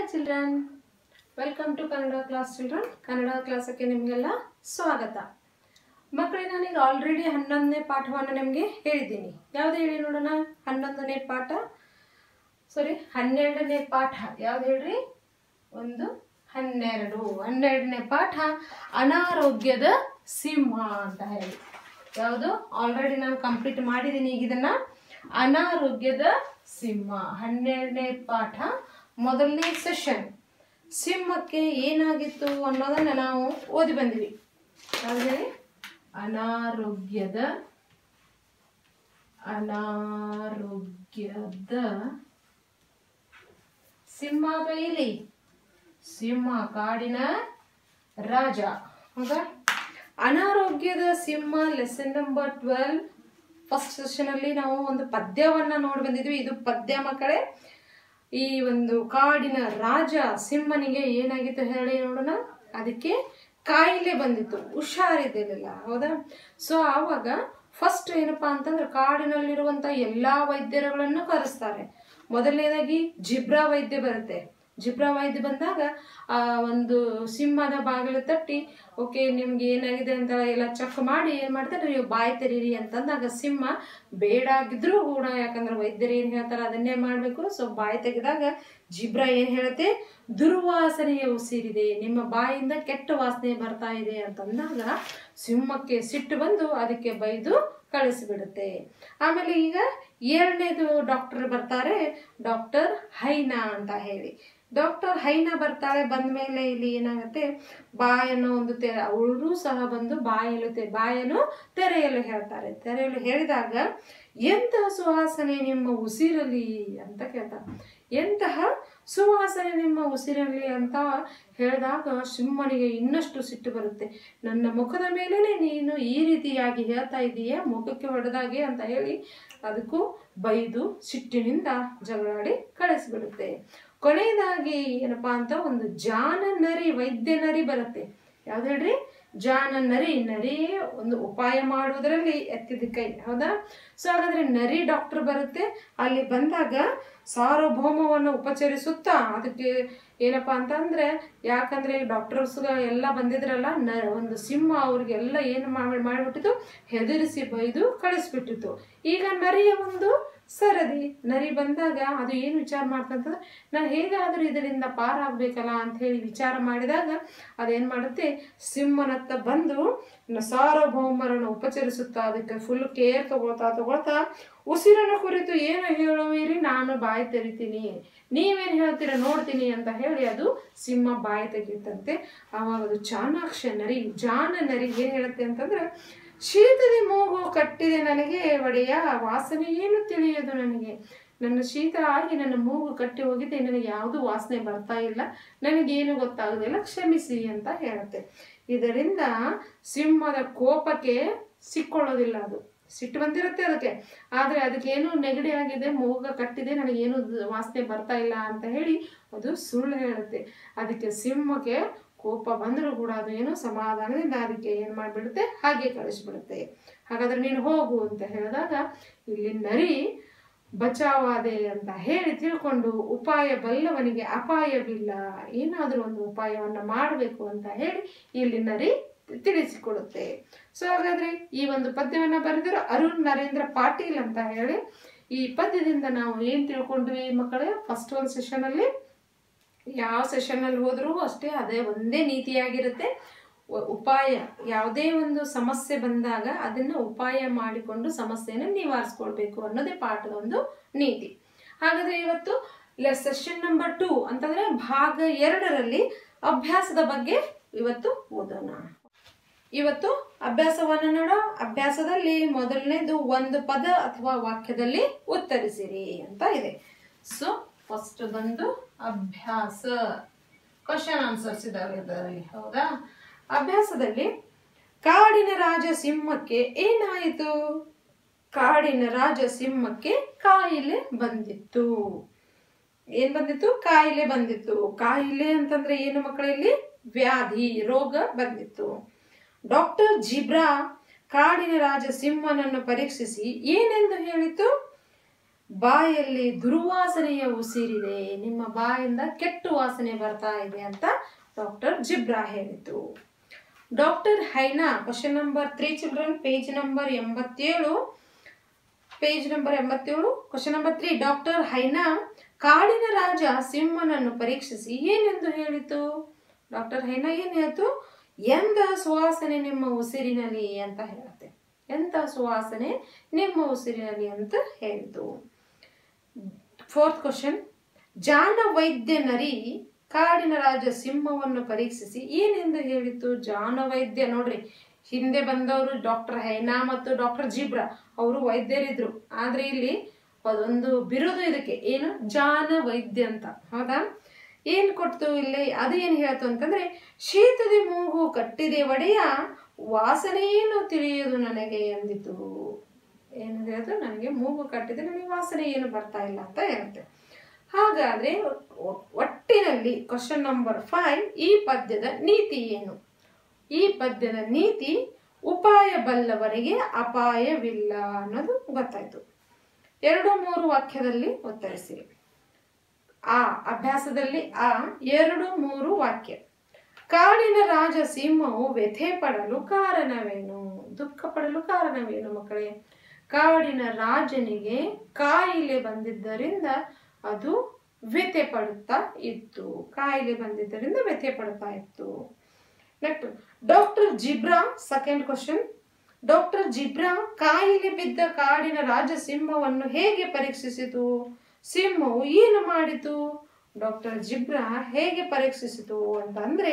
Children welcome to Kannada class children Kannada ಕ್ಲಾಸಕ್ಕೆ ನಿಮಗೆಲ್ಲ ಸ್ವಾಗತ ಮಕ್ಕಳೇ ನಾನೀಗ ಆಲ್ರೆಡಿ ಹನ್ನೊಂದನೇ ಪಾಠವನ್ನು ನಿಮಗೆ ಹೇಳಿದ್ದೀನಿ ಯಾವುದು ಹೇಳಿ ನೋಡೋಣ ಹನ್ನೊಂದನೇ ಪಾಠ ಸಾರಿ ಹನ್ನೆರಡನೇ ಪಾಠ ಯಾವ್ದು ಹೇಳ್ರಿ ಒಂದು ಹನ್ನೆರಡು ಹನ್ನೆರಡನೇ ಪಾಠ ಅನಾರೋಗ್ಯದ ಸಿಂಹ ಅಂತ ಹೇಳಿ ಯಾವುದು ಆಲ್ರೆಡಿ ನಾನು ಕಂಪ್ಲೀಟ್ ಮಾಡಿದ್ದೀನಿ ಈಗ ಇದನ್ನ ಅನಾರೋಗ್ಯದ ಸಿಂಹ ಹನ್ನೆರಡನೇ ಪಾಠ ಮೊದಲನೇ ಸೆಷನ್ ಸಿಂಹಕ್ಕೆ ಏನಾಗಿತ್ತು ಅನ್ನೋದನ್ನ ನಾವು ಓದಿ ಬಂದಿವಿ ಯಾವ್ದು ಹೇಳಿ ಅನಾರೋಗ್ಯದ ಅನಾರೋಗ್ಯದ ಸಿಂಹ ಅಥವಾ ಇಲಿ ಸಿಂಹ ಕಾಡಿನ ರಾಜ ಹೌದಾ ಅನಾರೋಗ್ಯದ ಸಿಂಹ lesson number twelve first session ಅಲ್ಲಿ ನಾವು ಒಂದು ಪದ್ಯವನ್ನ ನೋಡಿ ಬಂದಿದ್ವಿ ಇದು ಪದ್ಯ ಮಕ್ಕಳೇ ಈ ಒಂದು ಕಾಡಿನ ರಾಜ ಸಿಂಹನಿಗೆ ಏನಾಗಿತ್ತು ಹೇಳಿ ನೋಡೋಣ ಅದಕ್ಕೆ ಕಾಯಿಲೆ ಬಂದಿತ್ತು ಹುಷಾರಿದ್ದಿರಲಿಲ್ಲ ಹೌದಾ ಸೊ ಆವಾಗ ಫಸ್ಟ್ ಏನಪ್ಪಾ ಅಂತಂದ್ರೆ ಕಾಡಿನಲ್ಲಿರುವಂತ ಎಲ್ಲಾ ವೈದ್ಯರುಗಳನ್ನು ಕರೆಸ್ತಾರೆ ಮೊದಲನೇದಾಗಿ ಜಿಬ್ರಾ ವೈದ್ಯ ಬರುತ್ತೆ ಜಿಬ್ರಾ ವೈದ್ಯ ಬಂದಾಗ ಆ ಒಂದು ಸಿಂಹದ ಬಾಗಿಲು ತಟ್ಟಿ ಓಕೆ ನಿಮ್ಗೆ ಏನಾಗಿದೆ ಅಂತ ಎಲ್ಲ ಚೆಕ್ ಮಾಡಿ ಏನ್ ಮಾಡ್ತಾರೆ ನೀವು ಬಾಯಿ ತೆರೀರಿ ಅಂತಂದಾಗ ಸಿಂಹ ಬೇಡ ಆಗಿದ್ರು ಕೂಡ ಯಾಕಂದ್ರೆ ವೈದ್ಯರು ಏನ್ ಹೇಳ್ತಾರೆ ಅದನ್ನೇ ಮಾಡ್ಬೇಕು ಸೊ ಬಾಯಿ ತೆಗೆದಾಗ ಜಿಬ್ರಾ ಏನ್ ಹೇಳುತ್ತೆ ದುರ್ವಾಸನೆಯ ಉಸಿರಿದೆ ನಿಮ್ಮ ಬಾಯಿಂದ ಕೆಟ್ಟ ವಾಸನೆ ಬರ್ತಾ ಇದೆ ಅಂತಂದಾಗ ಸಿಂಹಕ್ಕೆ ಸಿಟ್ಟು ಬಂದು ಅದಕ್ಕೆ ಬೈದು ಕಳಿಸಿಬಿಡುತ್ತೆ ಆಮೇಲೆ ಈಗ ಏಳನೇದು ಡಾಕ್ಟರ್ ಬರ್ತಾರೆ ಡಾಕ್ಟರ್ ಹೈನಾ ಅಂತ ಹೇಳಿ ಡಾಕ್ಟರ್ ಹೈನಾ ಬರ್ತಾಳೆ ಬಂದ ಮೇಲೆ ಇಲ್ಲಿ ಏನಾಗುತ್ತೆ ಬಾಯನ್ನು ಒಂದು ತೆರೆ ಅವಳು ಸಹ ಬಂದು ಬಾಯಲು ತೆ ಬಾಯನ್ನು ತೆರೆಯಲು ಹೇಳ್ತಾರೆ ತೆರೆಯಲು ಹೇಳಿದಾಗ ಎಂತಹ ಸುವಾಸನೆ ನಿಮ್ಮ ಉಸಿರಲ್ಲಿ ಅಂತ ಕೇಳ್ತಾರೆ ಎಂತಹ ಸುವಾಸನೆ ನಿಮ್ಮ ಉಸಿರಲ್ಲಿ ಅಂತ ಹೇಳಿದಾಗ ಸಿಂಹನಿಗೆ ಇನ್ನಷ್ಟು ಸಿಟ್ಟು ಬರುತ್ತೆ ನನ್ನ ಮುಖದ ಮೇಲೇನೆ ನೀನು ಈ ರೀತಿಯಾಗಿ ಹೇಳ್ತಾ ಇದ್ದೀಯ ಮುಖಕ್ಕೆ ಹೊಡೆದಾಗೆ ಅಂತ ಹೇಳಿ ಅದಕ್ಕೂ ಬೈದು ಸಿಟ್ಟಿನಿಂದ ಜಗಳಾಡಿ ಕಳಿಸ್ಬಿಡುತ್ತೆ ಕೊನೆಯದಾಗಿ ಏನಪ್ಪಾ ಅಂತ ಒಂದು ಜಾನ ನರಿ ವೈದ್ಯ ನರಿ ಬರುತ್ತೆ ಯಾವ್ದು ಹೇಳ್ರಿ ಜಾನ ನರಿ ನರಿ ಒಂದು ಉಪಾಯ ಮಾಡುವುದರಲ್ಲಿ ಎತ್ತಿದ ಕೈ ಹೌದಾ ಸೊ ಹಾಗಾದ್ರೆ ನರಿ ಡಾಕ್ಟರ್ ಬರುತ್ತೆ ಅಲ್ಲಿ ಬಂದಾಗ ಸಾರ್ವಭೌಮವನ್ನು ಉಪಚರಿಸುತ್ತಾ ಅದಕ್ಕೆ ಏನಪ್ಪಾ ಅಂತ ಅಂದ್ರೆ ಯಾಕಂದ್ರೆ ಡಾಕ್ಟರ್ಸ್ ಎಲ್ಲ ಬಂದಿದ್ರಲ್ಲ ನ ಒಂದು ಸಿಂಹ ಅವ್ರಿಗೆಲ್ಲ ಏನು ಮಾಡಿ ಮಾಡಿಬಿಟ್ಟಿತು ಹೆದರಿಸಿ ಬೈದು ಕಳಿಸ್ಬಿಟ್ಟಿತ್ತು ಈಗ ನರಿಯ ಒಂದು ಸರದಿ ನರಿ ಬಂದಾಗ ಅದು ಏನು ವಿಚಾರ ಮಾಡ್ತಂತಂದ್ರೆ ನಾನು ಹೇಗಾದರೂ ಇದರಿಂದ ಪಾರಾಗಬೇಕಲ್ಲ ಅಂತ ಹೇಳಿ ವಿಚಾರ ಮಾಡಿದಾಗ ಅದೇನು ಮಾಡುತ್ತೆ ಸಿಂಹನತ್ತ ಬಂದು ಸಾರ್ವಭೌಮರನ್ನು ಉಪಚರಿಸುತ್ತಾ ಅದಕ್ಕೆ ಫುಲ್ ಕೇರ್ ತಗೊಳ್ತಾ ತಗೊಳ್ತಾ ಉಸಿರನ್ನು ಕುರಿತು ಏನು ಹೇಳುವಿರಿ ನಾನು ಬಾಯಿ ತೆರಿತೀನಿ ನೀವೇನು ಹೇಳ್ತೀರ ನೋಡ್ತೀನಿ ಅಂತ ಹೇಳಿ ಅದು ಸಿಂಹ ಬಾಯಿ ತೆಗೀತಂತೆ ಆವಾಗ ಅದು ಚಾಣಾಕ್ಷ ನರಿ ಜಾನ ನರಿ ಏನು ಹೇಳುತ್ತೆ ಅಂತಂದ್ರೆ ಶೀತದಿ ಮೂಗು ಕಟ್ಟಿದೆ ನನಗೆ ಒಡೆಯ ವಾಸನೆ ಏನು ತಿಳಿಯದು ನನಗೆ ನನ್ನ ಶೀತ ಆಗಿ ನನ್ನ ಮೂಗು ಕಟ್ಟಿ ಹೋಗಿದೆ ನನಗೆ ಯಾವುದು ವಾಸನೆ ಬರ್ತಾ ಇಲ್ಲ ನನಗೇನು ಗೊತ್ತಾಗೋದಿಲ್ಲ ಕ್ಷಮಿಸಿ ಅಂತ ಹೇಳುತ್ತೆ ಇದರಿಂದ ಸಿಂಹದ ಕೋಪಕ್ಕೆ ಸಿಕ್ಕೊಳ್ಳೋದಿಲ್ಲ ಅದು ಸಿಟ್ಟು ಬಂದಿರುತ್ತೆ ಅದಕ್ಕೆ ಆದರೆ ಅದಕ್ಕೇನು ನೆಗಡಿ ಆಗಿದೆ ಮೂಗ ಕಟ್ಟಿದೆ ನನಗೇನು ವಾಸನೆ ಬರ್ತಾ ಇಲ್ಲ ಅಂತ ಹೇಳಿ ಅದು ಸುಳ್ಳು ಹೇಳುತ್ತೆ ಅದಕ್ಕೆ ಸಿಂಹಕ್ಕೆ ಕೋಪ ಬಂದರೂ ಕೂಡ ಅದು ಏನು ಸಮಾಧಾನದಿಂದ ಅದಕ್ಕೆ ಏನು ಮಾಡಿಬಿಡುತ್ತೆ ಹಾಗೆ ಕಳಿಸ್ಬಿಡುತ್ತೆ ಹಾಗಾದ್ರೆ ನೀನು ಹೋಗು ಅಂತ ಹೇಳಿದಾಗ ಇಲ್ಲಿ ನರಿ ಬಚಾವಾದೆ ಅಂತ ಹೇಳಿ ತಿಳ್ಕೊಂಡು ಉಪಾಯ ಬಲ್ಲವನಿಗೆ ಅಪಾಯವಿಲ್ಲ ಏನಾದರೂ ಒಂದು ಉಪಾಯವನ್ನು ಮಾಡಬೇಕು ಅಂತ ಹೇಳಿ ಇಲ್ಲಿ ನರಿ ತಿಳಿಸಿಕೊಡುತ್ತೆ ಸೊ ಹಾಗಾದ್ರೆ ಈ ಒಂದು ಪದ್ಯವನ್ನ ಬರೆದಿರೋ ಅರುಣ್ ನರೇಂದ್ರ ಪಾಟೀಲ್ ಅಂತ ಹೇಳಿ ಈ ಪದ್ಯದಿಂದ ನಾವು ಏನ್ ತಿಳ್ಕೊಂಡ್ವಿ ಮಕ್ಕಳೇ ಫಸ್ಟ್ ಒಂದು ಸೆಷನ್ ಅಲ್ಲಿ ಯಾವ ಸೆಷನ್ ಅಲ್ಲಿ ಹೋದ್ರೂ ಅಷ್ಟೇ ಅದೇ ಒಂದೇ ನೀತಿಯಾಗಿರುತ್ತೆ ಉಪಾಯ ಯಾವುದೇ ಒಂದು ಸಮಸ್ಯೆ ಬಂದಾಗ ಅದನ್ನ ಉಪಾಯ ಮಾಡಿಕೊಂಡು ಸಮಸ್ಯೆಯನ್ನು ನಿವಾರಿಸ್ಕೊಳ್ಬೇಕು ಅನ್ನೋದೇ ಪಾಠದ ಒಂದು ನೀತಿ ಹಾಗಾದ್ರೆ ಇವತ್ತು ಸೆಷನ್ ನಂಬರ್ ಟೂ ಅಂತಂದ್ರೆ ಭಾಗ ಎರಡರಲ್ಲಿ ಅಭ್ಯಾಸದ ಬಗ್ಗೆ ಇವತ್ತು ಓದೋಣ ಇವತ್ತು ಅಭ್ಯಾಸವನ್ನು ನೋಡೋ ಅಭ್ಯಾಸದಲ್ಲಿ ಮೊದಲನೇದು ಒಂದು ಪದ ಅಥವಾ ವಾಕ್ಯದಲ್ಲಿ ಉತ್ತರಿಸಿರಿ ಅಂತ ಇದೆ ಸೊ ಫಸ್ಟ್ ಬಂದು ಅಭ್ಯಾಸ ಕ್ವಶನ್ ಆನ್ಸರ್ಸ್ ಇದಾವೆ ಹೌದಾ ಅಭ್ಯಾಸದಲ್ಲಿ ಕಾಡಿನ ರಾಜ ಸಿಂಹಕ್ಕೆ ಏನಾಯಿತು ಕಾಡಿನ ರಾಜ ಸಿಂಹಕ್ಕೆ ಕಾಯಿಲೆ ಬಂದಿತ್ತು ಏನ್ ಬಂದಿತ್ತು ಕಾಯಿಲೆ ಬಂದಿತ್ತು ಕಾಯಿಲೆ ಅಂತಂದ್ರೆ ಏನು ಮಕ್ಕಳಲ್ಲಿ ವ್ಯಾಧಿ ರೋಗ ಬಂದಿತ್ತು ಡಾಕ್ಟರ್ ಜಿಬ್ರಾ ಕಾಡಿನ ರಾಜ ಸಿಂಹನನ್ನು ಪರೀಕ್ಷಿಸಿ ಏನೆಂದು ಹೇಳಿತು ಬಾಯಲ್ಲಿ ದುರ್ವಾಸನೆಯ ಉಸಿರಿದೆ ನಿಮ್ಮ ಬಾಯಿಂದ ಕೆಟ್ಟು ವಾಸನೆ ಬರ್ತಾ ಇದೆ ಅಂತ ಡಾಕ್ಟರ್ ಜಿಬ್ರಾ ಹೇಳಿತು doctor hyena question number three children page number ಎಂಬತ್ತೇಳು ಪೇಜ್ ನಂಬರ್ ಎಂಬತ್ತೇಳು question number three doctor hyena ಕಾಡಿನ ರಾಜ ಸಿಂಹನನ್ನು ಪರೀಕ್ಷಿಸಿ ಏನೆಂದು ಹೇಳಿತು ಡಾಕ್ಟರ್ ಹೈನಾ ಏನ್ ಹೇಳ್ತು ಎಂದ ಸುವಾಸನೆ ನಿಮ್ಮ ಉಸಿರಿನಲ್ಲಿ ಅಂತ ಹೇಳುತ್ತೆ ಎಂತ ಸುವಾಸನೆ ನಿಮ್ಮ ಉಸಿರಿನಲ್ಲಿ ಅಂತ ಹೇಳಿತು ಫೋರ್ತ್ ಕ್ವಶನ್ ಜಾಣ ವೈದ್ಯ ನರಿ ಕಾಡಿನ ರಾಜ ಸಿಂಹವನ್ನು ಪರೀಕ್ಷಿಸಿ ಏನೆಂದು ಹೇಳಿತು ಜಾಣ ವೈದ್ಯ ನೋಡ್ರಿ ಹಿಂದೆ ಬಂದವರು ಡಾಕ್ಟರ್ ಹೈನಾ ಮತ್ತು ಡಾಕ್ಟರ್ ಜಿಬ್ರಾ ಅವರು ವೈದ್ಯರಿದ್ರು ಆದ್ರೆ ಇಲ್ಲಿ ಅದೊಂದು ಬಿರುದು ಇದಕ್ಕೆ ಏನು ಜಾನ ವೈದ್ಯ ಅಂತ ಹೌದಾ ಏನ್ ಕೊಡ್ತು ಇಲ್ಲಿ ಅದು ಏನ್ ಹೇಳ್ತು ಅಂತಂದ್ರೆ ಶೀತದಿ ಮೂಗು ಕಟ್ಟಿದೆ ಒಡೆಯ ವಾಸನೆಯೇನು ತಿಳಿಯುವುದು ನನಗೆ ಎಂದಿತು ಏನು ಹೇಳಿದ್ರು ನನಗೆ ಮೂಗು ಕಟ್ಟಿದೆ ನನಗೆ ವಾಸನೆ ಏನು ಬರ್ತಾ ಇಲ್ಲ ಅಂತ ಹೇಳುತ್ತೆ ಹಾಗಾದ್ರೆ ಒ- ಒಟ್ಟಿನಲ್ಲಿ ಕ್ವಶನ್ ನಂಬರ್ ಫೈವ್ ಈ ಪದ್ಯದ ನೀತಿ ಏನು ಈ ಪದ್ಯದ ನೀತಿ ಉಪಾಯ ಬಲ್ಲವರಿಗೆ ಅಪಾಯವಿಲ್ಲ ಅನ್ನೋದು ಗೊತ್ತಾಯ್ತು ಎರಡು ಮೂರು ವಾಕ್ಯದಲ್ಲಿ ಉತ್ತರಿಸಿರಿ ಆ ಅಭ್ಯಾಸದಲ್ಲಿ ಆ ಎರಡು ಮೂರು ವಾಕ್ಯ ಕಾಡಿನ ರಾಜ ಸಿಂಹವು ವ್ಯಥೆ ಪಡಲು ಕಾರಣವೇನು ದುಃಖ ಪಡಲು ಕಾರಣವೇನು ಮಕ್ಕಳೇ ಕಾಡಿನ ರಾಜನಿಗೆ ಕಾಯಿಲೆ ಬಂದಿದ್ದರಿಂದ ಅದು ವ್ಯಥೆ ಪಡುತ್ತಾ ಇತ್ತು ಕಾಯಿಲೆ ಬಂದಿದ್ದರಿಂದ ವ್ಯಥೆ ಪಡುತ್ತಾ ಇತ್ತು next doctor zebra second question doctor zebra ಕಾಯಿಲೆ ಬಿದ್ದ ಕಾಡಿನ ರಾಜ ಸಿಂಹವನ್ನು ಹೇಗೆ ಪರೀಕ್ಷಿಸಿತು ಸಿಂಹವು ಏನು ಮಾಡಿತು ಡಾಕ್ಟರ್ ಜಿಬ್ರಾ ಹೇಗೆ ಪರೀಕ್ಷಿಸಿತು ಅಂತ ಅಂದ್ರೆ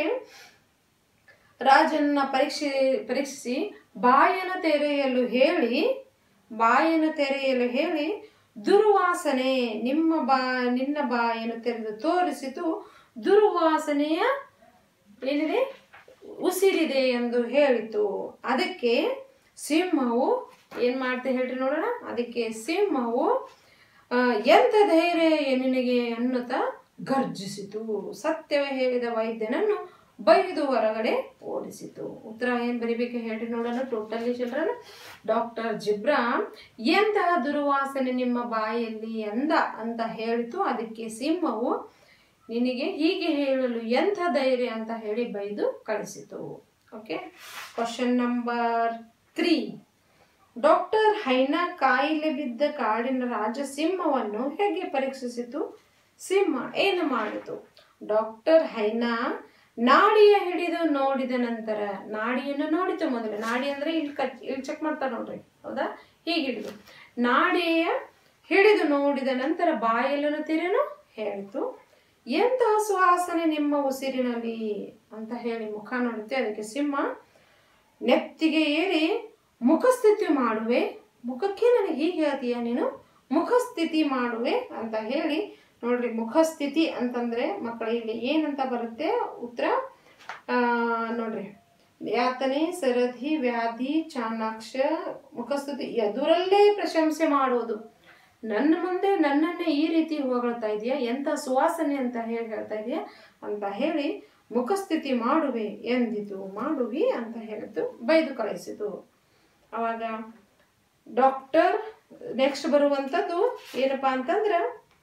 ರಾಜನ್ನ ಪರೀಕ್ಷೆ ಪರೀಕ್ಷಿಸಿ ಬಾಯನ ತೆರೆಯಲು ಹೇಳಿ ಬಾಯನ ತೆರೆಯಲು ಹೇಳಿ ದುರ್ವಾಸನೆ ನಿಮ್ಮ ಬಾ ನಿನ್ನ ಬಾಯನ್ನು ತೆರೆದು ತೋರಿಸಿತು ದುರ್ವಾಸನೆಯ ಏನಿದೆ ಉಸಿರಿದೆ ಎಂದು ಹೇಳಿತು ಅದಕ್ಕೆ ಸಿಂಹವು ಏನ್ ಮಾಡ್ತೆ ಹೇಳ್ರಿ ನೋಡೋಣ ಅದಕ್ಕೆ ಸಿಂಹವು ಆ, ಎಂತ ಧೈರ್ಯ ನಿನಗೆ ಅನ್ನುತ್ತಾ ಗರ್ಜಿಸಿತು ಸತ್ಯವೇ ಹೇಳಿದ ವೈದ್ಯನನ್ನು ಬೈದು ಹೊರಗಡೆ ಓಡಿಸಿತು ಉತ್ತರ ಏನ್ ಬರಿಬೇಕು ಹೇಳ್ರಿ ನೋಡೋಣ ಟೋಟಲಿ ಚಿಲ್ಡ್ರನ್ ಡಾಕ್ಟರ್ ಜಿಬ್ರಾ ಎಂತಹ ದುರ್ವಾಸನೆ ನಿಮ್ಮ ಬಾಯಲ್ಲಿ ಅಂದ ಅಂತ ಹೇಳಿತು ಅದಕ್ಕೆ ಸಿಂಹವು ನಿನಗೆ ಹೀಗೆ ಹೇಳಲು ಎಂಥ ಧೈರ್ಯ ಅಂತ ಹೇಳಿ ಬೈದು ಕಳಿಸಿತು okay question number three doctor hyena ಕಾಯಿಲೆ ಬಿದ್ದ ಕಾಡಿನ ರಾಜ ಸಿಂಹವನ್ನು ಹೇಗೆ ಪರೀಕ್ಷಿಸಿತು ಸಿಂಹ ಏನು ಮಾಡಿತು ಡಾಕ್ಟರ್ ಹೈನಾ ನಾಡಿಯ ಹಿಡಿದು ನೋಡಿದ ನಂತರ ನಾಡಿಯನ್ನು ನೋಡಿತು ಮೊದಲು ನಾಡಿ ಅಂದ್ರೆ ಇಲ್ಲಿ ಕಚ್ ಇಲ್ಲಿ ಚೆಕ್ ಮಾಡ್ತಾರೆ ನೋಡ್ರಿ ಹೌದಾ ಹೀಗೆ ಹಿಡಿದು ನಾಡಿಯ ಹಿಡಿದು ನೋಡಿದ ನಂತರ ಬಾಯಲ್ಲನ್ನು ತೆರೆನು ಹೇಳಿತು ಎಂತಹ ಸುವಾಸನೆ ನಿಮ್ಮ ಉಸಿರಿನಲ್ಲಿ ಅಂತ ಹೇಳಿ ಮುಖ ನೋಡುತ್ತೆ ಅದಕ್ಕೆ ಸಿಂಹ ನೆತ್ತಿಗೆ ಏರಿ ಮುಖಸ್ಥಿತಿ ಮಾಡುವೆ ಮುಖಕ್ಕೆ ನನಗೆ ಹೀಗೆ ಹೇಳ್ತೀಯ ನೀನು ಮುಖಸ್ಥಿತಿ ಮಾಡುವೆ ಅಂತ ಹೇಳಿ ನೋಡ್ರಿ ಮುಖಸ್ಥಿತಿ ಅಂತಂದ್ರೆ ಮಕ್ಕಳು ಇಲ್ಲಿ ಏನಂತ ಬರುತ್ತೆ ಉತ್ತರ ಆ, ನೋಡ್ರಿ ಯಾತನೆ ಸರಧಿ ವ್ಯಾಧಿ ಚಾಣಾಕ್ಷ ಮುಖಸ್ತುತಿ ಎದುರಲ್ಲೇ ಪ್ರಶಂಸೆ ಮಾಡುವುದು ನನ್ನ ಮುಂದೆ ನನ್ನನ್ನೇ ಈ ರೀತಿ ಹೊಗಳ್ತಾ ಇದೆಯಾ ಎಂಥ ಸುವಾಸನೆ ಅಂತ ಹೇಳಿ ಹೇಳ್ತಾ ಇದೆಯಾ ಅಂತ ಹೇಳಿ ಮುಖಸ್ಥಿತಿ ಮಾಡುವೆ ಎಂದಿತು ಮಾಡುವಿ ಅಂತ ಹೇಳಿತು ಬೈದು ಕಳಿಸಿತು ಅವಾಗ ಡಾಕ್ಟರ್ ನೆಕ್ಸ್ಟ್ ಬರುವಂಥದ್ದು ಏನಪ್ಪಾ ಅಂತಂದ್ರೆ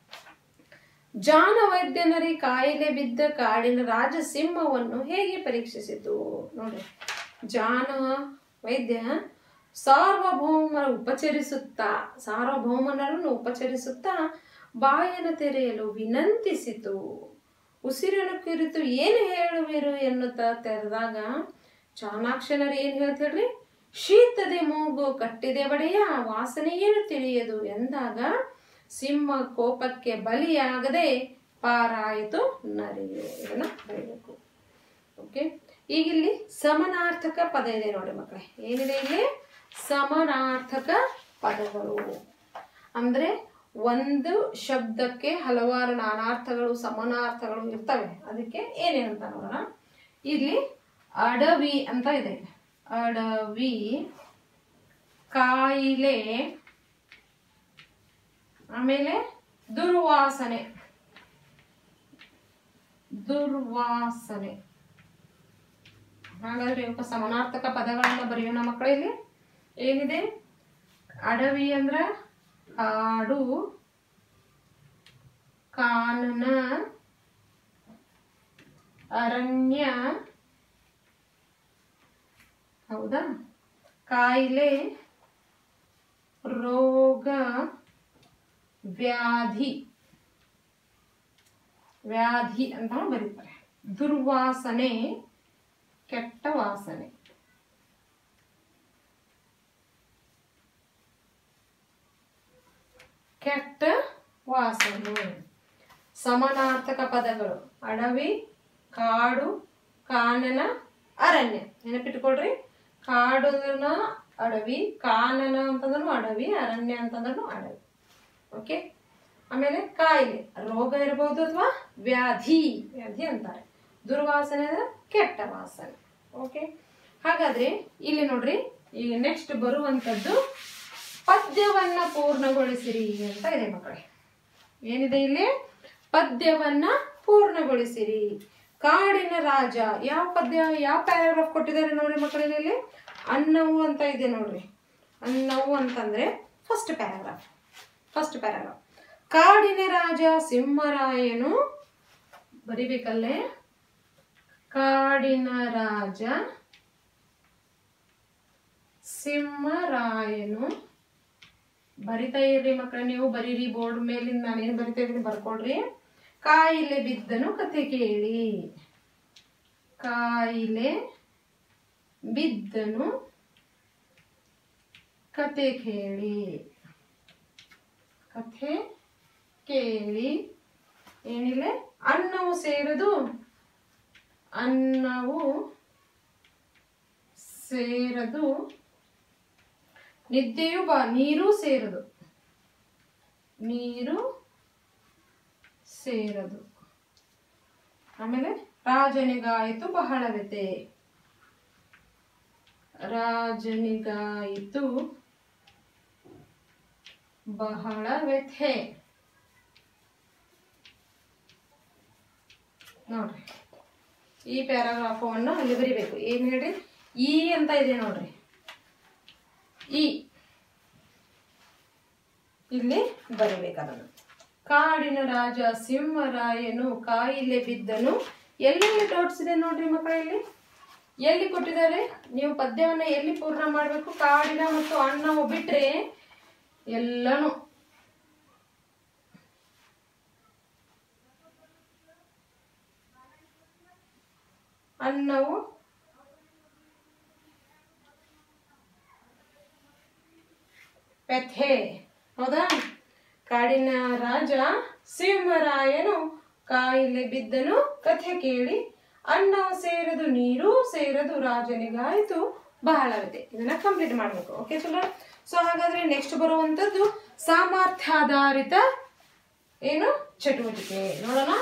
ಜಾನ ವೈದ್ಯನರಿ ಕಾಯಿಲೆ ಬಿದ್ದ ಕಾಡಿನ ರಾಜ ಸಿಂಹವನ್ನು ಹೇಗೆ ಪರೀಕ್ಷಿಸಿತು ನೋಡ್ರಿ ಜಾನ ವೈದ್ಯ ಸಾರ್ವಭೌಮರ ಉಪಚರಿಸುತ್ತಾ ಸಾರ್ವಭೌಮನರನ್ನು ಉಪಚರಿಸುತ್ತಾ ಬಾಯನ್ನು ತೆರೆಯಲು ವಿನಂತಿಸಿತು ಉಸಿರನ್ನು ಕುರಿತು ಏನು ಹೇಳುವಿರು ಎನ್ನುತ್ತಾ ತೆರೆದಾಗ ಚಾಣಾಕ್ಷನರು ಏನು ಹೇಳ್ತಿಳ್ರಿ ಶೀತದೆ ಮೂಗು ಕಟ್ಟಿದೆ ಬಡೆಯ ವಾಸನೆ ಏನು ತಿಳಿಯದು ಎಂದಾಗ ಸಿಂಹ ಕೋಪಕ್ಕೆ ಬಲಿಯಾಗದೆ ಪಾರಾಯಿತು ನರಿಯೇ ಇದನ್ನ ಬರೀಬೇಕು ಓಕೆ ಈಗ ಇಲ್ಲಿ ಸಮನಾರ್ಥಕ ಪದ ಇದೆ ನೋಡಿ ಮಕ್ಕಳೇ ಏನಿದೆ ಇಲ್ಲಿ ಸಮನಾರ್ಥಕ ಪದಗಳು ಅಂದ್ರೆ ಒಂದು ಶಬ್ದಕ್ಕೆ ಹಲವಾರು ನಾನಾರ್ಥಗಳು ಸಮಾನಾರ್ಥಗಳು ಇರ್ತವೆ ಅದಕ್ಕೆ ಏನೇನಂತ ನೋಡೋಣ ಇಲ್ಲಿ ಅಡವಿ ಅಂತ ಇದೆ ಅಡವಿ ಕಾಯಿಲೆ ಆಮೇಲೆ ದುರ್ವಾಸನೆ ದುರ್ವಾಸನೆ ಹಾಗಾದ್ರೆ ಇವಕ್ಕೆ ಸಮಾನಾರ್ಥಕ ಪದಗಳನ್ನ ಬರೆಯೋಣ ಮಕ್ಕಳು ಇಲ್ಲಿ ಏನಿದೆ ಅಡವಿ ಅಂದ್ರ ಕಾಡು ಕಾನನ ಅರಣ್ಯ ಹೌದಾ ಕಾಯಿಲೆ ರೋಗ ವ್ಯಾಧಿ ವ್ಯಾಧಿ ಅಂತ ಬರೀತಾರೆ ದುರ್ವಾಸನೆ ಕೆಟ್ಟ ವಾಸನೆ ಕೆಟ್ಟ ವಾಸನೆ ಸಮಾನಾರ್ಥಕ ಪದಗಳು ಅಡವಿ ಕಾಡು ಕಾನನ ಅರಣ್ಯ ನೆನಪಿಟ್ಕೊಳ್ರಿ ಕಾಡು ಅಂದ್ರನ ಅಡವಿ ಕಾನನ ಅಂತಂದ್ರೂ ಅಡವಿ ಅರಣ್ಯ ಅಂತಂದ್ರೂ ಅಡವಿ ಓಕೆ ಆಮೇಲೆ ಕಾಯಿಲೆ ರೋಗ ಇರಬಹುದು ಅಥವಾ ವ್ಯಾಧಿ ವ್ಯಾಧಿ ಅಂತಾರೆ ದುರ್ವಾಸನೆ ಅಂದ್ರೆ ಕೆಟ್ಟ ವಾಸನೆ ಓಕೆ ಹಾಗಾದ್ರೆ ಇಲ್ಲಿ ನೋಡ್ರಿ ಈಗ ನೆಕ್ಸ್ಟ್ ಬರುವಂತದ್ದು ಪದ್ಯವನ್ನ ಪೂರ್ಣಗೊಳಿಸಿರಿ ಅಂತ ಇದೆ ಮಕ್ಕಳೇ ಏನಿದೆ ಇಲ್ಲಿ ಪದ್ಯವನ್ನ ಪೂರ್ಣಗೊಳಿಸಿರಿ ಕಾಡಿನ ರಾಜ ಯಾವ ಪದ್ಯ ಯಾವ ಪ್ಯಾರಾಗ್ರಾಫ್ ಕೊಟ್ಟಿದ್ದಾರೆ ನೋಡ್ರಿ ಮಕ್ಕಳಿಗೆ ಇಲ್ಲಿ ಅನ್ನವು ಅಂತ ಇದೆ ನೋಡ್ರಿ ಅನ್ನವು ಅಂತಂದ್ರೆ ಫಸ್ಟ್ ಪ್ಯಾರಾಗ್ರಾಫ್ ಫಸ್ಟ್ ಪ್ಯಾರಾಗ್ರಾಫ್ ಕಾಡಿನ ರಾಜ ಸಿಂಹರಾಯನು ಬರಿಬೇಕಲ್ಲೇ ಕಾಡಿನ ರಾಜ ಸಿಂಹರಾಯನು ಬರಿತಾ ಇರ್ರಿ ಮಕ್ಕಳ ನೀವು ಬರೀರಿ ಬೋರ್ಡ್ ಮೇಲಿಂದ ನಾನೇನು ಬರಿತಾ ಇದ್ದೀನಿ ಬರ್ಕೊಳ್ರಿ ಕಾಯಿಲೆ ಬಿದ್ದನು ಕತೆ ಕೇಳಿ ಕಾಯಿಲೆ ಬಿದ್ದನು ಕತೆ ಕೇಳಿ ಕಥೆ ಕೇಳಿ ಏನಿಲ್ಲ ಅನ್ನವು ಸೇರದು ಅನ್ನವು ಸೇರದು ನಿದ್ದೆಯು ಬಾ ನೀರು ಸೇರದು ನೀರು ಸೇರದು ಆಮೇಲೆ ರಾಜನಿಗಾಯಿತು ಬಹಳ ವ್ಯತೆ ರಾಜನಿಗಾಯಿತು ಬಹಳ ವ್ಯಥೆ ನೋಡ್ರಿ ಈ ಪ್ಯಾರಾಗ್ರಾಫವನ್ನು ಅಲ್ಲಿ ಬರಿಬೇಕು ಏನ್ ಹೇಳ್ರಿ ಈ ಅಂತ ಇದೆ ನೋಡ್ರಿ ಈ ಇಲ್ಲಿ ಬರಿಬೇಕದನ್ನು ಕಾಡಿನ ರಾಜ ಸಿಂಹರಾಯನು ಕಾಯಿಲೆ ಬಿದ್ದನು ಎಲ್ಲೆಲ್ಲಿ ತೋರಿಸಿದೆ ನೋಡ್ರಿ ಮಕ್ಕಳಲ್ಲಿ ಎಲ್ಲಿ ಕೊಟ್ಟಿದ್ದಾರೆ ನೀವು ಪದ್ಯವನ್ನ ಎಲ್ಲಿ ಪೂರ್ಣ ಮಾಡಬೇಕು ಕಾಡಿನ ಮತ್ತು ಅನ್ನವು ಬಿಟ್ರೆ ಎಲ್ಲನೂ ಅನ್ನವು ವ್ಯಥೆ ಹೌದಾ ಕಾಡಿನ ರಾಜ ಸಿಂಹರಾಯನು ಕಾಯಿಲೆ ಬಿದ್ದನು ಕಥೆ ಕೇಳಿ ಅನ್ನವು ಸೇರದು ನೀರು ಸೇರದು ರಾಜನಿಗಾಯಿತು ಬಹಳ ವ್ಯಥೆ ಇದನ್ನ ಕಂಪ್ಲೀಟ್ ಮಾಡಬೇಕು ಓಕೆ ಚಲೋ ಸೊ ಹಾಗಾದ್ರೆ ನೆಕ್ಸ್ಟ್ ಬರುವಂತದ್ದು ಸಾಮರ್ಥ್ಯಾಧಾರಿತ ಏನು ಚಟುವಟಿಕೆ ನೋಡೋಣ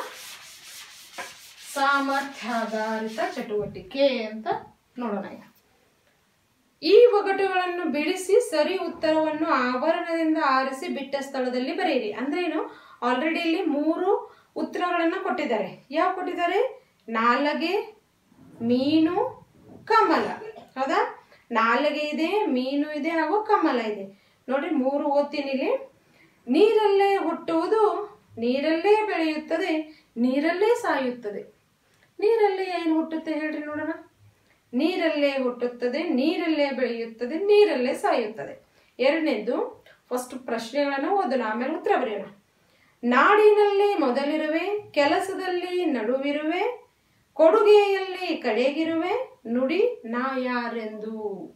ಸಾಮರ್ಥ್ಯಾಧಾರಿತ ಚಟುವಟಿಕೆ ಅಂತ ನೋಡೋಣ ಈಗ ಈ ಒಗಟುಗಳನ್ನು ಬಿಡಿಸಿ ಸರಿ ಉತ್ತರವನ್ನು ಆವರಣದಿಂದ ಆರಿಸಿ ಬಿಟ್ಟ ಸ್ಥಳದಲ್ಲಿ ಬರೆಯಿರಿ ಅಂದ್ರೆ ಏನು ಆಲ್ರೆಡಿ ಇಲ್ಲಿ ಮೂರು ಉತ್ತರಗಳನ್ನ ಕೊಟ್ಟಿದ್ದಾರೆ ಯಾವ ಕೊಟ್ಟಿದ್ದಾರೆ ನಾಲಗೆ ಮೀನು ಕಮಲ ಹೌದಾ ನಾಲಗೆ ಇದೆ ಮೀನು ಇದೆ ಹಾಗೂ ಕಮಲ ಇದೆ ನೋಡ್ರಿ ಮೂರು ಓದ್ತೀನಿ ಇಲ್ಲಿ ನೀರಲ್ಲೇ ಹುಟ್ಟುವುದು ನೀರಲ್ಲೇ ಬೆಳೆಯುತ್ತದೆ ನೀರಲ್ಲೇ ಸಾಯುತ್ತದೆ ನೀರಲ್ಲೇ ಏನು ಹುಟ್ಟುತ್ತೆ ಹೇಳ್ರಿ ನೋಡೋಣ ನೀರಲ್ಲೇ ಹುಟ್ಟುತ್ತದೆ ನೀರಲ್ಲೇ ಬೆಳೆಯುತ್ತದೆ ನೀರಲ್ಲೇ ಸಾಯುತ್ತದೆ ಎರಡನೇದು ಫಸ್ಟ್ ಪ್ರಶ್ನೆಗಳನ್ನು ಓದೋಣ ಆಮೇಲೆ ಉತ್ತರ ಬರೆಯೋಣ ನಾಡಿನಲ್ಲಿ ಮೊದಲಿರುವೆ ಕೆಲಸದಲ್ಲಿ ನಡುವಿರುವೆ ಕೊಡುಗೆಯಲ್ಲಿ ಕಡೆಗಿರುವೆ ನುಡಿ ನಾ ಯಾರೆಂದು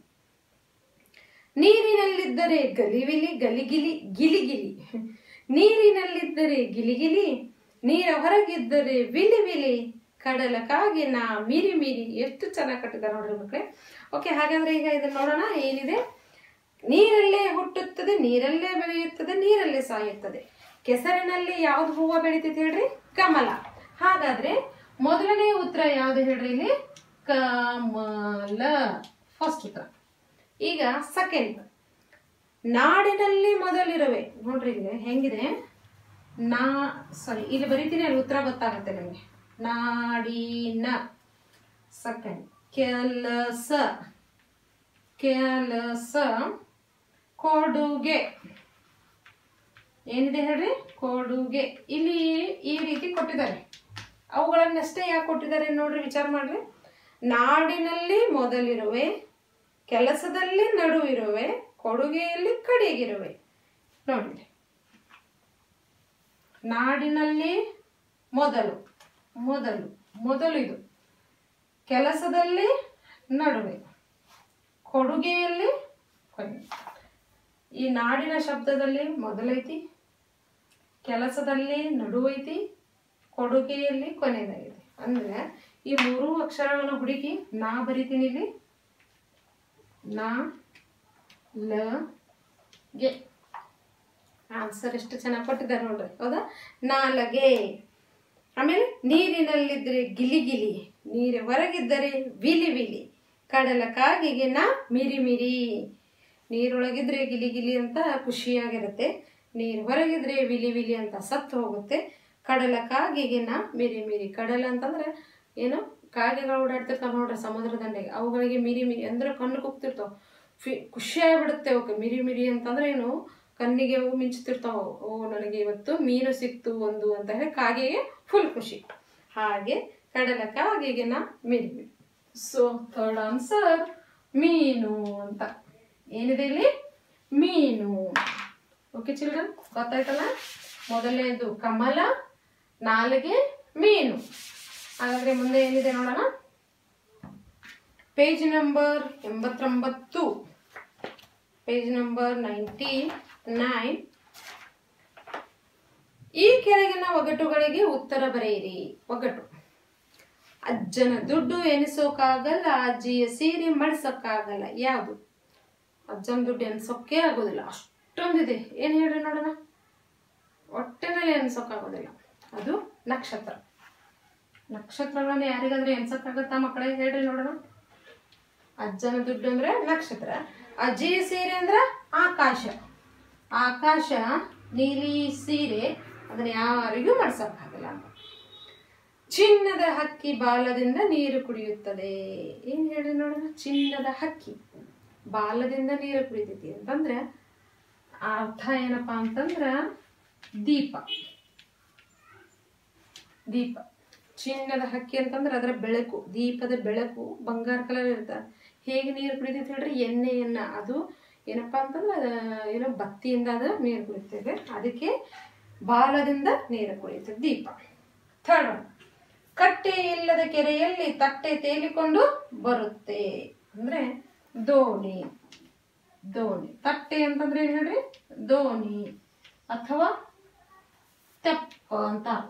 ನೀರಿನಲ್ಲಿದ್ದರೆ ಗಲಿವಿಲಿ ಗಲಿಗಿಲಿ ಗಿಲಿಗಿಲಿ ನೀರಿನಲ್ಲಿದ್ದರೆ ಗಿಲಿಗಿಲಿ ನೀರ ಹೊರಗಿದ್ದರೆ ವಿಲಿ ವಿಲಿ ಕಡಲ ಕಾಗಿನ ಮಿರಿ ಮಿರಿ ಎಷ್ಟು ಚೆನ್ನಾಗಿ ಕಟ್ಟಿದ್ದಾರೆ ನೋಡ್ರಿ ಮಕ್ಕಳೇ ಓಕೆ ಹಾಗಾದ್ರೆ ಈಗ ಇದನ್ನ ನೋಡೋಣ ಏನಿದೆ ನೀರಲ್ಲೇ ಹುಟ್ಟುತ್ತದೆ ನೀರಲ್ಲೇ ಬೆಳೆಯುತ್ತದೆ ನೀರಲ್ಲೇ ಸಾಯುತ್ತದೆ ಕೆಸರಿನಲ್ಲಿ ಯಾವ್ದು ಹೂವು ಬೆಳಿತೈತೆ ಹೇಳ್ರಿ ಕಮಲ ಹಾಗಾದ್ರೆ ಮೊದಲನೇ ಉತ್ತರ ಯಾವ್ದು ಹೇಳ್ರಿ ಇಲ್ಲಿ ಕಮಲ ಫಸ್ಟ್ ಉತ್ತರ ಈಗ ಸೆಕೆಂಡ್ ನಾಡಿನಲ್ಲಿ ಮೊದಲಿರುವೆ ನೋಡ್ರಿ ಇಲ್ಲಿ ಹೆಂಗಿದೆ ನಾ ಸಾರಿ ಇಲ್ಲಿ ಬರೀತೀನಿ ಅಲ್ಲಿ ಉತ್ತರ ಗೊತ್ತಾಗುತ್ತೆ ನಿಮಗೆ ನಾಡಿನ ಸೆಕೆಂಡ್ ಕೆಲಸ ಕೆಲಸ ಕೊಡುಗೆ ಏನಿದೆ ಹೇಳ್ರಿ ಕೊಡುಗೆ ಇಲ್ಲಿ ಈ ರೀತಿ ಕೊಟ್ಟಿದ್ದಾರೆ ಅವುಗಳನ್ನಷ್ಟೇ ಯಾಕೆ ಕೊಟ್ಟಿದ್ದಾರೆ ನೋಡ್ರಿ ವಿಚಾರ ಮಾಡ್ರಿ ನಾಡಿನಲ್ಲಿ ಮೊದಲಿರುವೆ ಕೆಲಸದಲ್ಲಿ ನಡುವಿರುವೆ ಕೊಡುಗೆಯಲ್ಲಿ ಕಡೆಗಿರುವೆ ನೋಡಿ ನಾಡಿನಲ್ಲಿ ಮೊದಲು ಮೊದಲು ಮೊದಲು ಇದು ಕೆಲಸದಲ್ಲಿ ನಡುವೆ ಕೊಡುಗೆಯಲ್ಲಿ ಕೊನೆ ಈ ನಾಡಿನ ಶಬ್ದದಲ್ಲಿ ಮೊದಲೈತಿ ಕೆಲಸದಲ್ಲಿ ನಡುವೈತಿ ಕೊಡುಗೆಯಲ್ಲಿ ಕೊನೆಯದಾಗಿದೆ ಅಂದ್ರೆ ಈ ಮೂರು ಅಕ್ಷರಗಳನ್ನು ಹುಡುಕಿ ನಾ ಬರಿತೀನಿ ಇಲ್ಲಿ ನಾ ಲ ಗೆ ಆನ್ಸರ್ ಎಷ್ಟು ಚೆನ್ನಾಗಿ ಕೊಟ್ಟಿದ್ದಾರೆ ನೋಡ್ರಿ ಹೌದಾ ನಾಲಗೆ ಆಮೇಲೆ ನೀರಿನಲ್ಲಿದ್ದರೆ ಗಿಲಿ ಗಿಲಿ ನೀರು ಹೊರಗಿದ್ದರೆ ವಿಲಿ ವಿಲಿ ಕಡಲ ಕಾಗಿಗೆ ನಾ ಮಿರಿ ಮಿರಿ ನೀರೊಳಗಿದ್ರೆ ಗಿಲಿ ಗಿಲಿ ಅಂತ ಖುಷಿಯಾಗಿರುತ್ತೆ ನೀರು ಹೊರಗಿದ್ರೆ ವಿಲಿ ವಿಲಿ ಅಂತ ಸತ್ತು ಹೋಗುತ್ತೆ ಕಡಲ ಕಾಗಿಗೆ ನಾ ಮಿರಿ ಮಿರಿ ಕಡಲ ಅಂತಂದ್ರೆ ಏನು ಕಾಗೆಗಳು ಓಡಾಡ್ತಿರ್ತಾವ ನೋಡ್ರಿ ಸಮುದ್ರ ದಂಡೆಗೆ ಅವುಗಳಿಗೆ ಮಿರಿ ಮಿರಿ ಅಂದ್ರೆ ಕಣ್ಣು ಕುಗ್ತಿರ್ತಾವ ಫಿ ಖುಷಿಯಾಗ್ಬಿಡುತ್ತೆ ಅವಕ್ಕೆ ಮಿರಿ ಮಿರಿ ಅಂತಂದ್ರೆ ಏನು ಕಣ್ಣಿಗೆ ಅವು ಮಿಂಚ್ತಿರ್ತಾವ ಓ ನನಗೆ ಇವತ್ತು ಮೀನು ಸಿಕ್ತು ಒಂದು ಅಂತ ಹೇಳಿ ಕಾಗೆಗೆ ಫುಲ್ ಖುಷಿ ಹಾಗೆ ಕಡಲ ಕಾಗೆಗೆ ನಾ ಮಿರಿ ಮಿರಿ ಸೊ ಥರ್ಡ್ ಆನ್ಸರ್ ಮೀನು ಅಂತ ಏನಿದೆ ಇಲ್ಲಿ ಮೀನು ಓಕೆ ಚಿಲ್ಡ್ರನ್ ಗೊತ್ತಾಯ್ತಲ್ಲ ಮೊದಲನೇದು ಕಮಲ ನಾಲಿಗೆ ಮೀನು ಹಾಗಾದ್ರೆ ಮುಂದೆ ಏನಿದೆ ನೋಡೋಣ ಪೇಜ್ ನಂಬರ್ ಎಂಬತ್ತೊಂಬತ್ತು ಪೇಜ್ ನಂಬರ್ ನೈಂಟಿ ನೈನ್ ಈ ಕೆಳಗಿನ ಒಗಟುಗಳಿಗೆ ಉತ್ತರ ಬರೆಯಿರಿ ಒಗಟು ಅಜ್ಜನ ದುಡ್ಡು ಎನಿಸೋಕ್ಕಾಗಲ್ಲ ಅಜ್ಜಿಯ ಸೀರೆ ಮಡಿಸೋಕ್ಕಾಗಲ್ಲ ಯಾವುದು ಅಜ್ಜನ ದುಡ್ಡು ಎನ್ಸೋಕೆ ಆಗೋದಿಲ್ಲ ಅಷ್ಟೊಂದಿದೆ ಏನು ಹೇಳ್ರಿ ನೋಡೋಣ ಹೊಟ್ಟೆನಲ್ಲಿ ಎನ್ಸೋಕ್ಕಾಗೋದಿಲ್ಲ ಅದು ನಕ್ಷತ್ರ ನಕ್ಷತ್ರಗಳನ್ನ ಯಾರಿಗಾದ್ರೆ ಎನ್ಸೋಕ್ಕಾಗತ್ತಾ ಮಕ್ಕಳೇ ಹೇಳ್ರಿ ನೋಡೋಣ ಅಜ್ಜನ ದುಡ್ಡು ಅಂದ್ರೆ ನಕ್ಷತ್ರ ಅಜ್ಜಿಯ ಸೀರೆ ಅಂದ್ರೆ ಆಕಾಶ ಆಕಾಶ ನೀಲಿ ಸೀರೆ ಅದನ್ನ ಯಾರಿಗೂ ಮಾಡ್ಸೋಕ್ಕಾಗಲ್ಲ ಅಂತ ಚಿನ್ನದ ಹಕ್ಕಿ ಬಾಲದಿಂದ ನೀರು ಕುಡಿಯುತ್ತದೆ ಏನ್ ಹೇಳಿ ನೋಡೋಣ ಚಿನ್ನದ ಹಕ್ಕಿ ಬಾಲದಿಂದ ನೀರು ಕುಡಿತೈತಿ ಅಂತಂದ್ರೆ ಆ ಅರ್ಥ ಏನಪ್ಪಾ ಅಂತಂದ್ರ ದೀಪ ದೀಪ ಚಿನ್ನದ ಹಕ್ಕಿ ಅಂತಂದ್ರೆ ಅದರ ಬೆಳಕು ದೀಪದ ಬೆಳಕು ಬಂಗಾರ ಕಲರ್ ಇರ್ತ ಹೇಗೆ ನೀರು ಕುಡಿತೈತಿ ಹೇಳ್ರಿ ಎಣ್ಣೆಯನ್ನ ಅದು ಏನಪ್ಪಾ ಅಂತಂದ್ರೆ ಅದ ಏನೋ ಬತ್ತಿಯಿಂದ ಅದು ನೀರು ಕುಡಿತೈತೆ ಅದಕ್ಕೆ ಬಾಲದಿಂದ ನೀರು ಕುಡಿತೈತೆ ದೀಪ ಥರ್ಡ್ ಒನ್ ಕಟ್ಟೆ ಇಲ್ಲದ ಕೆರೆಯಲ್ಲಿ ತಟ್ಟೆ ತೇಲಿಕೊಂಡು ಬರುತ್ತೆ ಅಂದ್ರೆ ದೋಣಿ ದೋಣಿ ತಟ್ಟೆ ಅಂತಂದ್ರೆ ಏನ್ ಹೇಳ್ರಿ ದೋಣಿ ಅಥವಾ ತೆಪ್ಪ ಅಂತ ಅರ್ಥ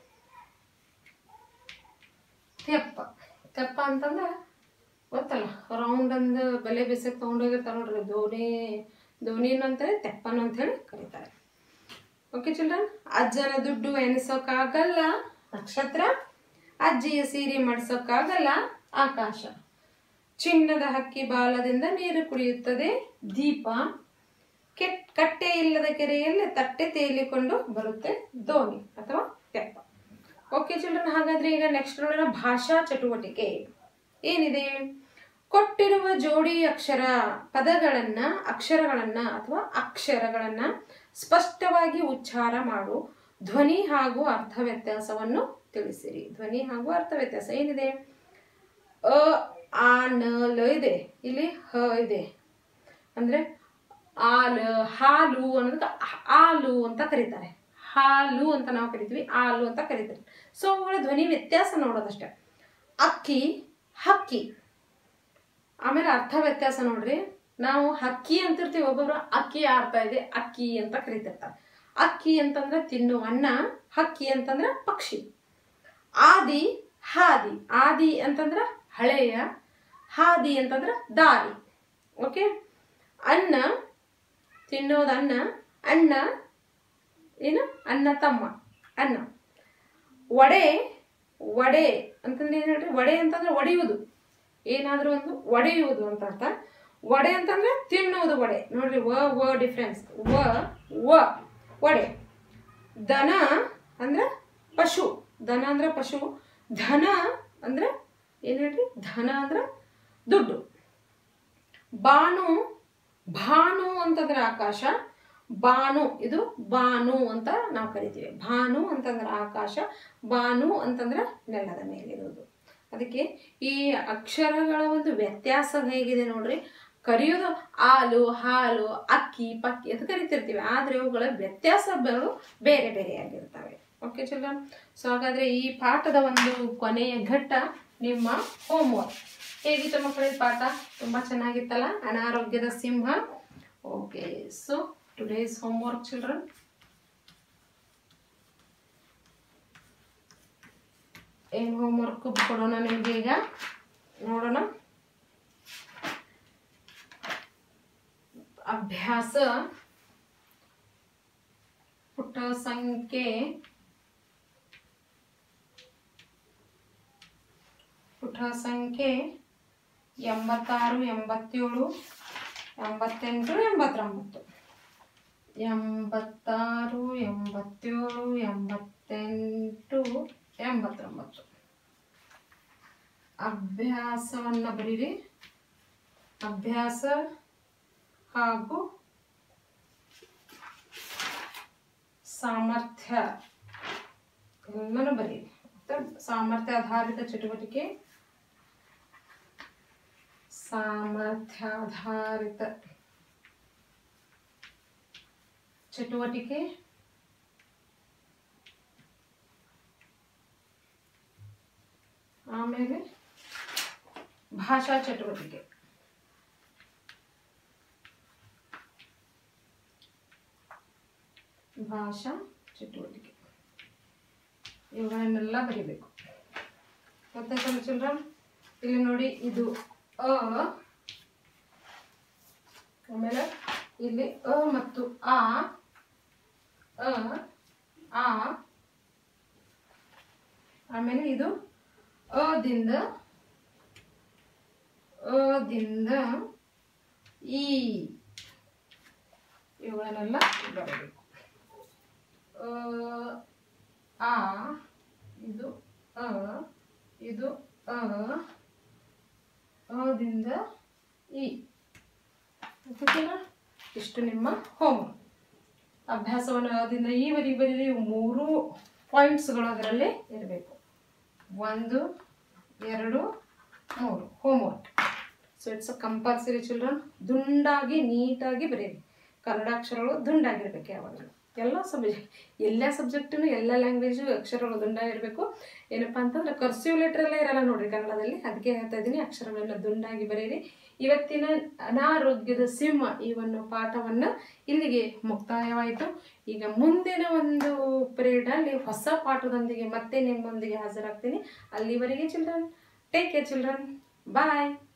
ತೆಪ್ಪ ತೆಪ್ಪ ಅಂತಂದ್ರೆ ಗೊತ್ತಲ್ಲ ರೌಂಡ್ ಅಂದ ಬೆಲೆ ಬಿಸಕ್ಕೆ ತೊಗೊಂಡೋಗಿರ್ತಾರೆ ನೋಡ್ರಿ ದೋಣಿ ದೋಣಿನ ಅಂತಾರೆ ತೆಪ್ಪನ ಅಂತ ಹೇಳಿ ಕರೀತಾರೆ ಓಕೆ ಚಿಲ್ಡ್ರನ್ ಅಜ್ಜನ ದುಡ್ಡು ಎನಿಸೋಕ್ಕಾಗಲ್ಲ ನಕ್ಷತ್ರ ಅಜ್ಜಿಯ ಸೀರೆ ಮಾಡಿಸೋಕ್ಕಾಗಲ್ಲ ಆಕಾಶ ಚಿನ್ನದ ಹಕ್ಕಿ ಬಾಲದಿಂದ ನೀರು ಕುಡಿಯುತ್ತದೆ ದೀಪ ಕೆಟ್ ಕಟ್ಟೆ ಇಲ್ಲದ ಕೆರೆಯಲ್ಲಿ ತಟ್ಟೆ ತೇಲಿಕೊಂಡು ಬರುತ್ತೆ ದೋಣಿ ಅಥವಾ ತೆಪ್ಪ ಓಕೆ ಚಿಲ್ಡ್ರನ್ ಹಾಗಾದ್ರೆ ಈಗ ನೆಕ್ಸ್ಟ್ ನೋಡೋಣ ಭಾಷಾ ಚಟುವಟಿಕೆ ಏನಿದೆ ಕೊಟ್ಟಿರುವ ಜೋಡಿ ಅಕ್ಷರ ಪದಗಳನ್ನ ಅಕ್ಷರಗಳನ್ನ ಅಥವಾ ಅಕ್ಷರಗಳನ್ನ ಸ್ಪಷ್ಟವಾಗಿ ಉಚ್ಚಾರ ಮಾಡು ಧ್ವನಿ ಹಾಗೂ ಅರ್ಥ ವ್ಯತ್ಯಾಸವನ್ನು ತಿಳಿಸಿರಿ ಧ್ವನಿ ಹಾಗೂ ಅರ್ಥ ವ್ಯತ್ಯಾಸ ಏನಿದೆ ಅ ಆ ನ ಲ ಇದೆ ಇಲ್ಲಿ ಹ ಇದೆ ಅಂದ್ರೆ ಆಲ ಹಾಲು ಅನ್ನೋದಕ್ಕೆ ಹಾಲು ಅಂತ ಕರೀತಾರೆ ಹಾಲು ಅಂತ ನಾವು ಕರಿತೀವಿ ಹಾಲು ಅಂತ ಕರೀತಾರೆ ಸೊ ಅವುಗಳ ಧ್ವನಿ ವ್ಯತ್ಯಾಸ ನೋಡೋದಷ್ಟೇ ಅಕ್ಕಿ ಹಕ್ಕಿ ಆಮೇಲೆ ಅರ್ಥ ವ್ಯತ್ಯಾಸ ನೋಡ್ರಿ ನಾವು ಹಕ್ಕಿ ಅಂತಿರ್ತೀವಿ ಒಬ್ಬೊಬ್ರು ಅಕ್ಕಿ ಆಡ್ತಾ ಇದೆ ಅಕ್ಕಿ ಅಂತ ಕರಿತಿರ್ತಾರೆ ಅಕ್ಕಿ ಅಂತಂದ್ರೆ ತಿನ್ನು ಅನ್ನ ಹಕ್ಕಿ ಅಂತಂದ್ರೆ ಪಕ್ಷಿ ಆದಿ ಹಾದಿ ಆದಿ ಅಂತಂದ್ರೆ ಹಳೆಯ ಹಾದಿ ಅಂತಂದ್ರೆ ದಾರಿ ಓಕೆ ಅನ್ನ ತಿನ್ನೋದು ಅನ್ನ ಅಣ್ಣ ಏನು ಅನ್ನ ತಮ್ಮ ಅನ್ನ ವಡೆ ವಡೆ ಅಂತಂದ್ರೆ ಏನು ಹೇಳ್ರಿ ವಡೆ ಅಂತಂದ್ರೆ ಒಡೆಯುವುದು ಏನಾದರೂ ಒಂದು ಒಡೆಯುವುದು ಅಂತ ಅರ್ಥ ವಡೆ ಅಂತಂದ್ರೆ ತಿನ್ನುವುದು ವಡೆ ನೋಡ್ರಿ ವ ವ ಡಿಫ್ರೆನ್ಸ್ ವ ವ ವಡೆ ದನ ಅಂದ್ರೆ ಪಶು ದನ ಅಂದ್ರೆ ಪಶು ಧನ ಅಂದ್ರೆ ಏನು ಹೇಳ್ರಿ ಧನ ಅಂದ್ರೆ ದುಡ್ಡು ಬಾನು ಭಾನು ಅಂತಂದ್ರೆ ಆಕಾಶ ಬಾನು ಇದು ಬಾನು ಅಂತ ನಾವು ಕರಿತೀವಿ ಭಾನು ಅಂತಂದ್ರೆ ಆಕಾಶ ಬಾನು ಅಂತಂದ್ರೆ ನೆಲದ ಮೇಲಿರೋದು ಅದಕ್ಕೆ ಈ ಅಕ್ಷರಗಳ ಒಂದು ವ್ಯತ್ಯಾಸ ಹೇಗಿದೆ ನೋಡ್ರಿ ಕರೆಯೋದು ಹಾಲು ಹಾಲು ಅಕ್ಕಿ ಪಕ್ಕಿ ಅಂತ ಕರಿತಿರ್ತೀವಿ ಆದರೆ ಅವುಗಳ ವ್ಯತ್ಯಾಸಗಳು ಬೇರೆ ಬೇರೆಯಾಗಿರ್ತವೆ ಓಕೆ ಚಿಲ್ಡ್ರನ್ ಸೊ ಹಾಗಾದ್ರೆ ಈ ಪಾಠದ ಒಂದು ಕೊನೆಯ ಘಟ್ಟ ನಿಮ್ಮ ಹೋಮ್ವರ್ಕ್ ಹೇಗಿತ್ತು ಮಕ್ಕಳ ಈ ಪಾಠ ತುಂಬ ಚೆನ್ನಾಗಿತ್ತಲ್ಲ ಅನಾರೋಗ್ಯದ ಸಿಂಹ okay so today's homework children ಏನು ಹೋಮ್ವರ್ಕ್ ಕೊಡೋಣ ನಿಮಗೆ ಈಗ ನೋಡೋಣ ಅಭ್ಯಾಸ ಪುಟ ಸಂಖ್ಯೆ ಪುಟ ಸಂಖ್ಯೆ ಎಂಬತ್ತಾರು ಎಂಬತ್ತೇಳು ಎಂಬತ್ತೆಂಟು ಎಂಬತ್ತೊಂಬತ್ತು ಎಂಬತ್ತಾರು ಎಂಬತ್ತೇಳು ಎಂಬತ್ತೆಂಟು ಎಂಬತ್ತೊಂಬತ್ತು ಅಭ್ಯಾಸವನ್ನು ಬರೀರಿ ಅಭ್ಯಾಸ ಹಾಗೂ ಸಾಮರ್ಥ್ಯ ಎಲ್ಲನೂ ಬರೀರಿ ಮತ್ತೆ ಸಾಮರ್ಥ್ಯ ಆಧಾರಿತ ಚಟುವಟಿಕೆ ಸಾಮರ್ಥ್ಯಾಧಾರಿತ ಚಟುವಟಿಕೆ ಆಮೇಲೆ ಭಾಷಾ ಚಟುವಟಿಕೆ ಭಾಷಾ ಚಟುವಟಿಕೆ ಇವುಗಳನ್ನೆಲ್ಲ ಬರೀಬೇಕು ಗೊತ್ತಾಯ್ತಲ್ಲ ಚಿಲ್ಡ್ರನ್ ಇಲ್ಲಿ ನೋಡಿ ಇದು ಅ ಆಮೇಲೆ ಇಲ್ಲಿ ಅ ಮತ್ತು ಆ ಅ ಆ ಆಮೇಲೆ ಇದು ಅದಿಂದ ಅದಿಂದ ಈ ಇವುಗಳನ್ನೆಲ್ಲ ಬರಬೇಕು ಅ ಆ ಇದು ಅ ಇದು ಅ ಅದಿಂದ ಈ ಗೊತ್ತಿಲ್ಲ? ಇಷ್ಟು ನಿಮ್ಮ ಹೋಮ್ ಅಭ್ಯಾಸವನ್ನು ಅದಿಂದ ಈವರೆಗೆ ಬರೀರಿ ಮೂರು ಪಾಯಿಂಟ್ಸ್ಗಳು ಅದರಲ್ಲಿ ಇರಬೇಕು ಒಂದು ಎರಡು ಮೂರು homework so it's a compulsory children ದುಂಡಾಗಿ ನೀಟಾಗಿ ಬರೀರಿ ಕನ್ನಡ ಅಕ್ಷರಗಳು ದುಂಡಾಗಿರ್ಬೇಕು ಯಾವಾಗಲೂ ಎಲ್ಲ ಸಬ್ಜೆಕ್ಟ್ ಎಲ್ಲ ಸಬ್ಜೆಕ್ಟನ್ನು ಎಲ್ಲ ಲ್ಯಾಂಗ್ವೇಜು ಅಕ್ಷರಗಳು ದುಂಡಾಗಿರಬೇಕು ಏನಪ್ಪ ಅಂತಂದ್ರೆ ಕರ್ಸಿವ್ ಲೆಟ್ರಲ್ಲೇ ಇರಲ್ಲ ನೋಡ್ರಿ ಕನ್ನಡದಲ್ಲಿ ಅದಕ್ಕೆ ಹೇಳ್ತಾ ಇದ್ದೀನಿ ಅಕ್ಷರಗಳನ್ನ ದುಂಡಾಗಿ ಬರೀರಿ ಇವತ್ತಿನ ಅನಾರೋಗ್ಯದ ಸಿಂಹ ಈ ಒಂದು ಪಾಠವನ್ನು ಇಲ್ಲಿಗೆ ಮುಕ್ತಾಯವಾಯಿತು ಈಗ ಮುಂದಿನ ಒಂದು ಪೀರಿಯಡಲ್ಲಿ ಹೊಸ ಪಾಠದೊಂದಿಗೆ ಮತ್ತೆ ನಿಮ್ಮೊಂದಿಗೆ ಹಾಜರಾಗ್ತೀನಿ ಅಲ್ಲಿವರೆಗೆ ಚಿಲ್ಡ್ರನ್ ಟೇಕ್ ಕೇರ್ ಚಿಲ್ಡ್ರನ್ ಬಾಯ್